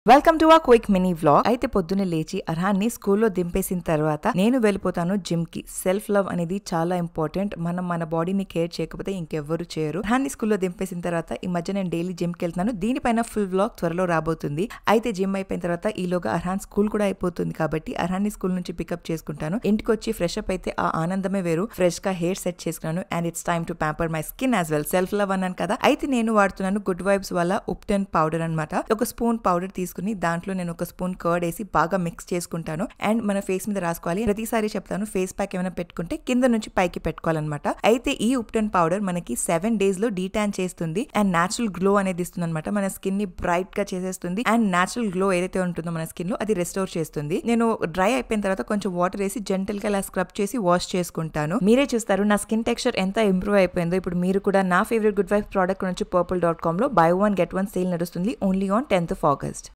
welcome to a quick mini vlog అయితే పొద్దున్నే లేచి అర్హాన్ని స్కూల్లో దింపేసిన తర్వాత నేను వెళ్ళిపోతాను జిమ్ కి సెల్ఫ్ లవ్ అనేది చాలా ఇంపార్టెంట్ మనం మన బాడీని కేర్ చేయకపోతే ఇంకెవ్వరు చేయరు అర్హాన్ని స్కూల్లో దింపేసిన తర్వాత ఈ మధ్య నేను డైలీ జిమ్ కి వెళ్తున్నాను దీనిపైన ఫుల్ వ్లాగ్ త్వరలో రాబోతుంది అయితే జిమ్ అయిపోయిన తర్వాత ఈలోగా అర్హాన్ స్కూల్ కూడా అయిపోతుంది కాబట్టి అర్హాన్ని స్కూల్ నుంచి పికప్ చేసుకుంటాను ఇంటికి వచ్చి ఫ్రెష్ అప్ అయితే ఆ ఆనందమే వేరు ఫ్రెష్ గా హెయిర్ సెట్ చేసుకున్నాను and it's time to pamper my skin as well self love అన్నాను కదా అయితే నేను వాడుతున్నాను గుడ్ వైబ్స్ వల్ల ఉప్టన్ పౌడర్ అన్నమాట ఒక స్పూన్ పౌడర్ తీసుకుని దాంట్లో నేను ఒక స్పూన్ కర్డ్ వేసి బాగా మిక్స్ చేసుకుంటాను అండ్ మన ఫేస్ మీద రాసుకోవాలి ప్రతిసారి చెప్తాను ఫేస్ ప్యాక్ ఏమైనా పెట్టుకుంటే కింద నుంచి పైకి పెట్టుకోవాలన్నమాట అయితే ఈ ఉప్టన్ పౌడర్ మనకి సెవెన్ డేస్ లో డీటాన్ చేస్తుంది అండ్ నేచురల్ గ్లో అనేది ఇస్తుంది అనమాట మన స్కిన్ ని బ్రైట్ గా చేసేస్తుంది అండ్ నేచురల్ గ్లో ఏదైతే ఉంటుందో మన స్కిన్ లో అది రెస్టోర్ చేస్తుంది నేను డ్రై అయిపోయిన తర్వాత కొంచెం వాటర్ వేసి జెంటల్ గా ఇలా స్క్రబ్ చేసి వాష్ చేసుకుంటాను మీరే చూస్తారు నా స్కిన్ టెక్స్చర్ ఎంత ఇంప్రూవ్ అయిపోయిందో ఇప్పుడు మీరు కూడా నా ఫేవరెట్ గుడ్ వైఫ్ ప్రోడక్ట్ నుంచి పర్పుల్ డాట్ కామ్ లో buy one get one sale నడుస్తుంది only on tenth of August